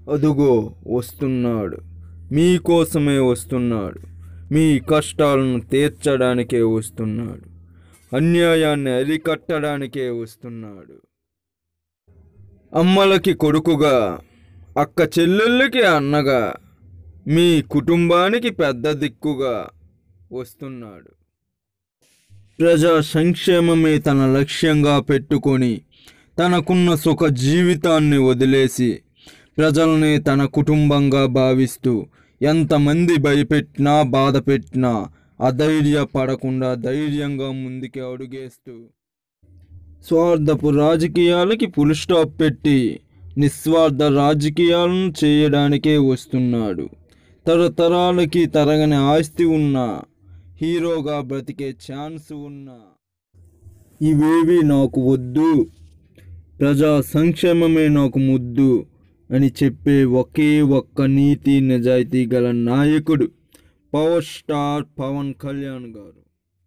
అదుగో వస్తున్నాడు మీకోసమే వస్తున్నాడు మీ కష్టాలను తీర్చడానికే వస్తున్నాడు అన్యాయాన్ని అరికట్టడానికే వస్తున్నాడు అమ్మలకి కొడుకుగా అక్క చెల్లెళ్ళకి అన్నగా మీ కుటుంబానికి పెద్ద దిక్కుగా వస్తున్నాడు ప్రజా సంక్షేమమే తన లక్ష్యంగా పెట్టుకొని తనకున్న సుఖ జీవితాన్ని వదిలేసి ప్రజల్ని తన కుటుంబంగా భావిస్తూ ఎంతమంది భయపెట్టినా బాధ పెట్టినా అధైర్యపడకుండా ధైర్యంగా ముందుకి అడుగేస్తూ స్వార్థపు రాజకీయాలకి ఫుల్ స్టాప్ పెట్టి నిస్వార్థ రాజకీయాలను చేయడానికే వస్తున్నాడు తరతరాలకి తరగని ఆస్తి ఉన్న హీరోగా బ్రతికే ఛాన్స్ ఉన్న ఇవేవి నాకు వద్దు ప్రజా సంక్షేమమే నాకు ముద్దు అని చెప్పే ఒకే ఒక్క నీతి నిజాయితీ గల నాయకుడు పవర్ స్టార్ పవన్ కళ్యాణ్ గారు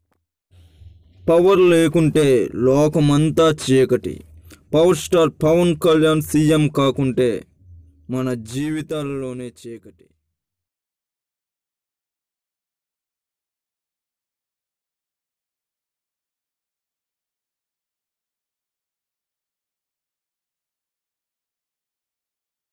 పవర్ లేకుంటే లోకమంతా చీకటి power star Pawan Kalyan CM కాకుంటే మన జీవితాలలోనే చీకటి